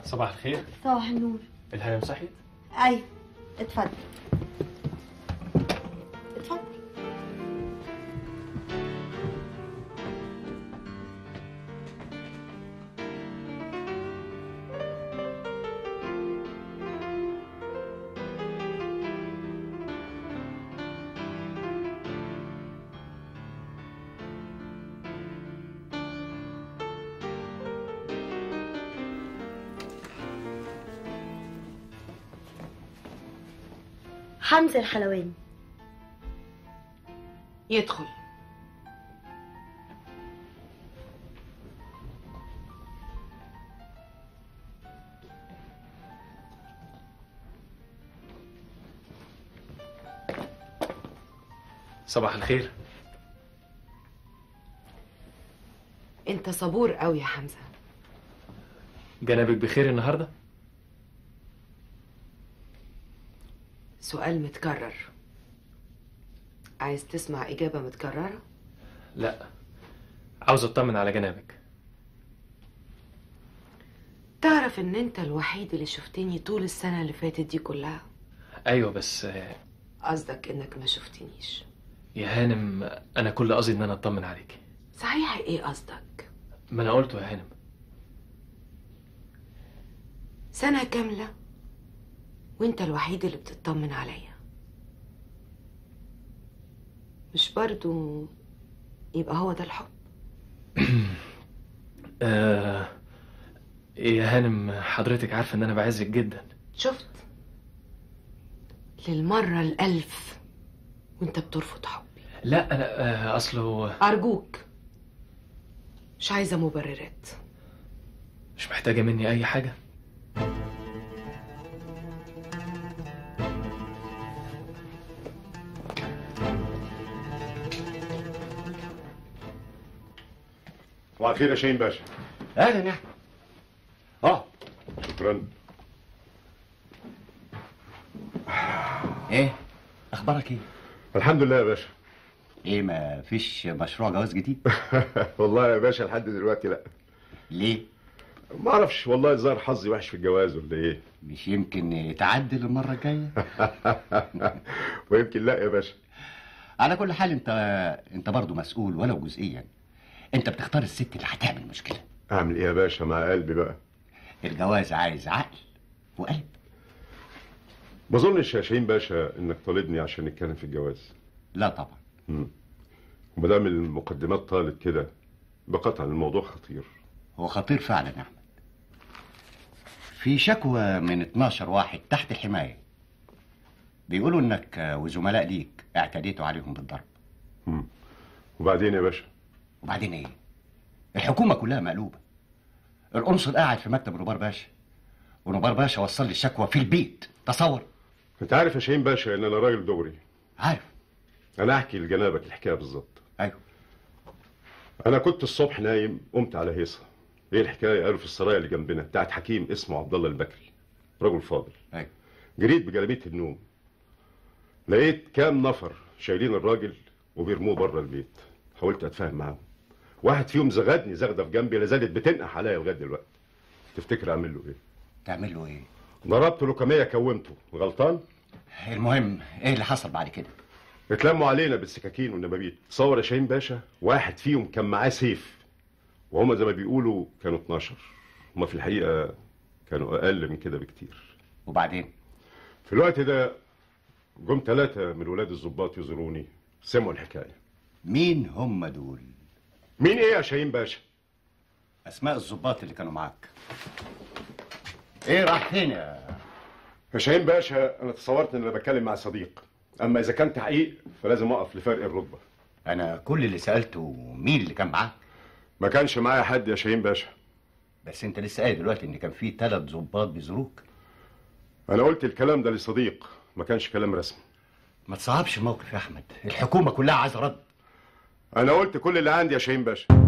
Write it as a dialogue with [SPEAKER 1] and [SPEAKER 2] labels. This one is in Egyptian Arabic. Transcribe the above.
[SPEAKER 1] صباح الخير
[SPEAKER 2] صباح النور
[SPEAKER 1] الهانم صحيت
[SPEAKER 2] ايوه اتفضل اتفضل حمزة الحلواني
[SPEAKER 3] يدخل
[SPEAKER 1] صباح الخير
[SPEAKER 3] انت صبور قوي يا حمزه
[SPEAKER 1] جنابك بخير النهارده
[SPEAKER 3] سؤال متكرر عايز تسمع اجابه متكرره
[SPEAKER 1] لا عاوز اطمن على جنابك
[SPEAKER 3] تعرف ان انت الوحيد اللي شفتني طول السنه اللي فاتت دي كلها
[SPEAKER 1] ايوه بس آه،
[SPEAKER 3] قصدك انك ما شفتنيش
[SPEAKER 1] يا هانم انا كل قصدي ان انا اطمن عليكي
[SPEAKER 3] صحيح ايه قصدك
[SPEAKER 1] ما انا قلته يا هانم
[SPEAKER 3] سنه كامله وانت الوحيد اللي بتطمن عليا مش برضو يبقى هو ده الحب
[SPEAKER 1] آه يا هانم حضرتك عارفه ان انا بعزك جدا
[SPEAKER 3] شفت للمرة الألف وانت بترفض حبي
[SPEAKER 1] لا انا آه اصله
[SPEAKER 3] أرجوك مش عايزة مبررات
[SPEAKER 1] مش محتاجه مني اي حاجه
[SPEAKER 4] صباح الخير يا شاهين باشا
[SPEAKER 5] اهلا يا احمد
[SPEAKER 4] اه شكرا
[SPEAKER 5] ايه اخبارك ايه
[SPEAKER 4] الحمد لله يا باشا
[SPEAKER 5] ايه ما فيش مشروع جواز جديد
[SPEAKER 4] والله يا باشا لحد دلوقتي لا
[SPEAKER 5] ليه
[SPEAKER 4] ما اعرفش والله الظاهر حظي وحش في الجواز ولا ايه
[SPEAKER 5] مش يمكن تعدل المره الجايه
[SPEAKER 4] ويمكن لا يا باشا
[SPEAKER 5] على كل حال انت انت برضه مسؤول ولو جزئيا انت بتختار الست اللي هتعمل مشكله
[SPEAKER 4] اعمل ايه يا باشا مع قلبي بقى
[SPEAKER 5] الجواز عايز عقل وقلب
[SPEAKER 4] ما اظنش يا شاهين باشا انك طالبني عشان نتكلم في الجواز
[SPEAKER 5] لا طبعا
[SPEAKER 4] مم. وما دام المقدمات طالت كده بقطع الموضوع خطير
[SPEAKER 5] هو خطير فعلا يا احمد في شكوى من 12 واحد تحت الحمايه بيقولوا انك وزملاء ليك اعتديتوا عليهم بالضرب
[SPEAKER 4] مم. وبعدين يا باشا
[SPEAKER 5] وبعدين ايه الحكومه كلها مقلوبه القنصل قاعد في مكتب نبار باشا ونبار باشا وصل لي الشكوى في البيت تصور
[SPEAKER 4] انت عارف يا شاهين باشا ان انا راجل دغري
[SPEAKER 5] عارف
[SPEAKER 4] انا احكي لجنابك الحكايه بالظبط
[SPEAKER 5] ايوه
[SPEAKER 4] انا كنت الصبح نايم قمت على هيصه ايه الحكايه قالوا في السرايا اللي جنبنا بتاعت حكيم اسمه عبد الله البكري رجل فاضل
[SPEAKER 5] ايوه
[SPEAKER 4] جريت بجلابيه النوم لقيت كام نفر شايلين الراجل وبيرموه بره البيت حاولت اتفاهم معاهم واحد فيهم زغدني زغده في جنبي لازالت بتنقح عليا لغايه دلوقتي تفتكر اعمل له ايه
[SPEAKER 5] تعمل له ايه
[SPEAKER 4] ضربت له كميه كومته غلطان
[SPEAKER 5] المهم ايه اللي حصل بعد كده
[SPEAKER 4] اتلموا علينا بالسكاكين والنبابيت تصور يا شاهين باشا واحد فيهم كان معاه سيف وهما زي ما بيقولوا كانوا 12 هما في الحقيقه كانوا اقل من كده بكتير
[SPEAKER 5] وبعدين
[SPEAKER 4] في الوقت ده جم ثلاثه من ولاد الضباط يزوروني سمعوا الحكايه
[SPEAKER 5] مين هم دول
[SPEAKER 4] مين ايه يا شاهين باشا
[SPEAKER 5] اسماء الضباط اللي كانوا معاك ايه راح فين يا
[SPEAKER 4] يا شاهين باشا انا تصورت ان انا بتكلم مع صديق اما اذا كان تحقيق فلازم اقف لفرق الرتبه
[SPEAKER 5] انا كل اللي سالته مين اللي كان معاك
[SPEAKER 4] ما كانش معايا حد يا شاهين باشا
[SPEAKER 5] بس انت لسه قايل دلوقتي ان كان في ثلاث ضباط بيزوروك
[SPEAKER 4] انا قلت الكلام ده لصديق ما كانش كلام رسمي
[SPEAKER 5] ما تصعبش الموقف يا احمد الحكومه كلها عايزه رد
[SPEAKER 4] انا قلت كل اللي عندي يا شاهين باشا